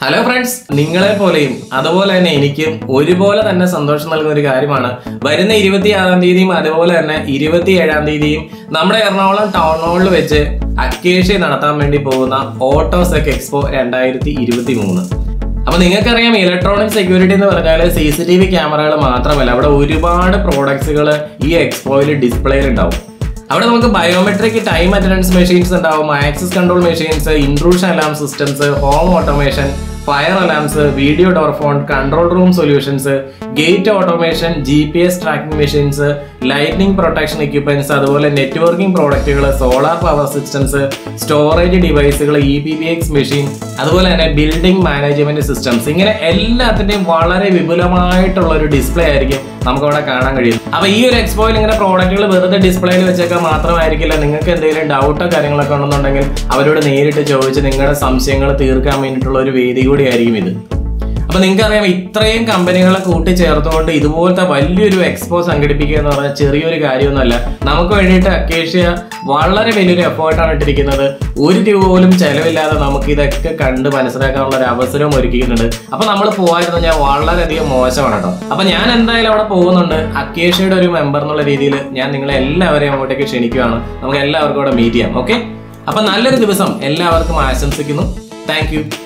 hello friends നിങ്ങളെ പോലെയും അതുപോലെ തന്നെ എനിക്കും ഒരുപോലെ തന്നെ സന്തോഷം നൽകുന്ന ഒരു കാര്യമാണ് വരുന്ന ഇരുപത്തി ആറാം തീയതിയും അതുപോലെ തന്നെ ഇരുപത്തി ഏഴാം തീയതിയും നമ്മുടെ എറണാകുളം ടൗൺ ഹാളിൽ വെച്ച് അക്കേഷ്യ നടത്താൻ വേണ്ടി പോകുന്ന ഓട്ടോസെക് എക്സ്പോ രണ്ടായിരത്തി ഇരുപത്തി മൂന്ന് അപ്പൊ നിങ്ങൾക്കറിയാം ഇലക്ട്രോണിക് സെക്യൂരിറ്റി എന്ന് പറഞ്ഞാൽ സി സി ടി വി ക്യാമറകൾ മാത്രമല്ല അവിടെ ഒരുപാട് പ്രോഡക്ട്സുകൾ ഈ എക്സ്പോയിൽ ഡിസ്പ്ലേയിൽ ഉണ്ടാവും അവിടെ നമുക്ക് ബയോമെട്രിക് ടൈം അറ്റൻഡൻസ് മെഷീൻസ് ഉണ്ടാവും access control machines intrusion alarm systems home automation fire alarms video door phone control room solutions gate automation G P S tracking machines lighting protection equipments അതുപോലെ നെറ്റ്വർക്കിംഗ് പ്രോഡക്റ്റുകൾ solar power systems storage ഡിവൈസുകൾ E P B X machine അതുപോലെ തന്നെ building management systems ഇങ്ങനെ എല്ലാത്തിന്റെയും വളരെ വിപുലമായിട്ടുള്ള ഒരു display ആയിരിക്കും നമുക്ക് അവിടെ കാണാൻ കഴിയും അപ്പൊ ഈ ഒരു എക്സ്പോയിൽ ഇങ്ങനെ പ്രോഡക്റ്റുകൾ വെറുതെ ഡിസ്പ്ലേയിൽ വെച്ചേക്കാൻ മാത്രമായിരിക്കില്ല നിങ്ങൾക്ക് എന്തെങ്കിലും ഡൗട്ടോ കാര്യങ്ങളൊക്കെ ഉണ്ടെന്നുണ്ടെങ്കിൽ അവരോട് നേരിട്ട് ചോദിച്ച് നിങ്ങളുടെ സംശയങ്ങൾ തീർക്കാൻ വേണ്ടിയിട്ടുള്ള ഒരു വേദി കൂടി ആയിരിക്കും ഇത് അപ്പൊ നിങ്ങൾക്കറിയാം ഇത്രയും കമ്പനികളെ കൂട്ടിച്ചേർത്തുകൊണ്ട് ഇതുപോലത്തെ വലിയൊരു എക്സ്പോ സംഘടിപ്പിക്കുക എന്ന് പറഞ്ഞാൽ ചെറിയൊരു കാര്യമൊന്നുമല്ല നമുക്ക് വേണ്ടിയിട്ട് അക്കേഷ്യ വളരെ വലിയൊരു എഫേർട്ടാണ് ഇട്ടിരിക്കുന്നത് ഒരു രൂപ പോലും ചെലവില്ലാതെ നമുക്ക് ഇതൊക്കെ കണ്ട് മനസ്സിലാക്കാനുള്ള ഒരു അവസരവും ഒരുക്കിയിട്ടുണ്ട് അപ്പൊ നമ്മൾ പോകാതിരുന്ന ഞാൻ വളരെയധികം മോശമാണ് കേട്ടോ അപ്പൊ ഞാൻ എന്തായാലും അവിടെ പോകുന്നുണ്ട് അക്കേഷ്യയുടെ ഒരു മെമ്പർ എന്നുള്ള രീതിയിൽ ഞാൻ നിങ്ങളെ എല്ലാവരെയും അങ്ങോട്ടേക്ക് ക്ഷണിക്കുകയാണ് നമുക്ക് എല്ലാവർക്കും അവിടെ മീറ്റ് ചെയ്യാം ഓക്കെ അപ്പൊ നല്ലൊരു ദിവസം എല്ലാവർക്കും ആശംസിക്കുന്നു താങ്ക്